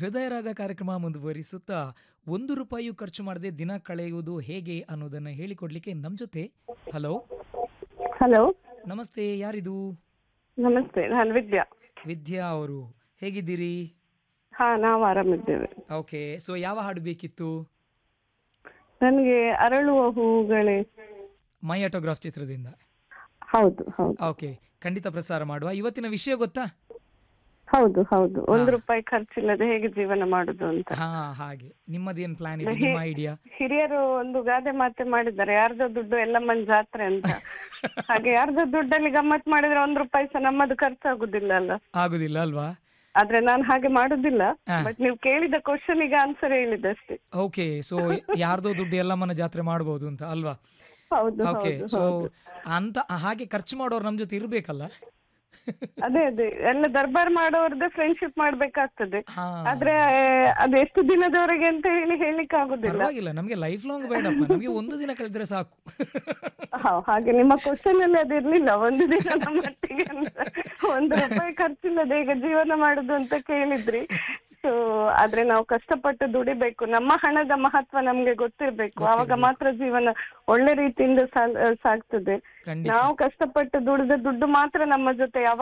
ಹೃದಯ ರಾಗ ಕಾರ್ಯಕ್ರಮ ಮುಂದುವರಿಸುತ್ತಾ ಒಂದು ರೂಪಾಯಿಯೂ ಖರ್ಚು ಮಾಡದೆ ದಿನ ಕಳೆಯುವುದು ಹೇಗೆ ಅನ್ನೋದನ್ನ ಹೇಳಿಕೊಡ್ಲಿಕ್ಕೆ ನಮ್ ಜೊತೆ ಹಲೋ ಹಲೋ ನಮಸ್ತೆ ಯಾರಿದು ನಮಸ್ತೆ ನಾನು ವಿದ್ಯಾ ವಿದ್ಯಾ ಅವರು ಹೇಗಿದ್ದೀರಿ ಹಾ ನಾವು ಆರಾಮಿದ್ದೇವೆ ಓಕೆ ಸೊ ಯಾವ ಹಾಡು ಬೇಕಿತ್ತು ನನಗೆ ಅರಳುವ ಹೂಗಳೇ ಮೈ ಆಟೋಗ್ರಾಫ್ ಚಿತ್ರದಿಂದ ಹೌದು ಹೌದು ಓಕೆ ಖಂಡಿತ ಪ್ರಸಾರ ಮಾಡುವ ಇವತ್ತಿನ ವಿಷಯ ಗೊತ್ತಾ ಹೌದು ಹೌದು ಒಂದು ರೂಪಾಯಿ ಖರ್ಚಿಲ್ಲದೆ ಹೇಗೆ ಜೀವನ ಮಾಡುದು ಅಂತ ಹಾ ಹಾಗೆ ನಿಮ್ಮದೇನ್ ಪ್ಲಾನ್ ಇದೆ ನಿಮ್ಮ ಐಡಿಯಾ ಹಿರಿಯರು ಒಂದು ಗಾದೆ ಮಾತೆ ಮಾಡಿದ್ದಾರೆ ಯಾರ್ದೋ ದುಡ್ಡು ಎಲ್ಲಮ್ಮನ್ ಜಾತ್ರೆ ಅಂತ ಹಾಗೆ ಯಾರ್ದೋ ದುಡ್ಡಲ್ಲಿ ಗಮ್ಮತ್ ಮಾಡಿದ್ರೆ ಒಂದ್ ರೂಪಾಯಿ ಸಹ ನಮ್ಮದು ಖರ್ಚಾಗುದಿಲ್ಲ ಅಲ್ಲ ಆಗುದಿಲ್ಲ ಅಲ್ವಾ ಆದ್ರೆ ನಾನು ಹಾಗೆ ಮಾಡುದಿಲ್ಲ ಹಾ. ಬಟ್ ನೀವು ಕೇಳಿದ ಕ್ವಶನ್ ಗೆ ಆನ್ಸರ್ ಹೇಳಿದಷ್ಟೇ ಓಕೆ ಸೊ ಯಾರ್ದೋ ದುಡ್ಡು ಎಲ್ಲಮ್ಮನ ಜಾತ್ರೆ ಮಾಡಬಹುದು ಅಂತ ಅಲ್ವಾ ಹೌದು ಓಕೆ ಹೌದು ಸೊ ಅಂತ ಹಾಗೆ ಖರ್ಚು ಮಾಡೋರು ನಮ್ ಜೊತೆ ಇರ್ಬೇಕಲ್ಲ ಅದೇ ಅದೇ ಎಲ್ಲ ದರ್ಬಾರ್ ಮಾಡೋರ್ದು ಫ್ರೆಂಡ್ಶಿಪ್ ಮಾಡ್ಬೇಕಾಗ್ತದೆ ಹಾ ಆದ್ರೆ ಅದು ಎಷ್ಟು ದಿನದವರೆಗೆ ಅಂತ ಹೇಳಿ ಹೇಳಿಕ್ ಆಗುದಿಲ್ಲ ಪರವಾಗಿಲ್ಲ ನಮ್ಗೆ ಲೈಫ್ ಲಾಂಗ್ ಬೇಡಪ್ಪ ನಮ್ಗೆ ಒಂದು ದಿನ ಕಳೆದ್ರೆ ಸಾಕು ಹಾ, ಹಾಗೆ ನಿಮ್ಮ ಕ್ವಶನ್ ಅಲ್ಲಿ ಅದಿರ್ಲಿಲ್ಲ ಒಂದು ದಿನದ ಮಟ್ಟಿಗೆ ಅಂತ ಒಂದು ರೂಪಾಯಿ ಖರ್ಚಿಲ್ಲದೆ ಈಗ ಜೀವನ ಮಾಡುದು ಅಂತ ಕೇಳಿದ್ರಿ ಸೊ ಆದ್ರೆ ನಾವು ಕಷ್ಟಪಟ್ಟು ದುಡಿಬೇಕು ನಮ್ಮ ಹಣದ ಮಹತ್ವ ನಮ್ಗೆ ಗೊತ್ತಿರ್ಬೇಕು ಆವಾಗ ಮಾತ್ರ ಜೀವನ ಒಳ್ಳೆ ರೀತಿಯಿಂದ ಸಾಲ್- ಸಾಗ್ತದೆ ಖಂಡಿತ ನಾವು ಕಷ್ಟಪಟ್ಟು ದುಡಿದ ದುಡ್ಡು ಮಾತ್ರ ನಮ್ಮ ಜೊತೆ ಯಾವಾಗ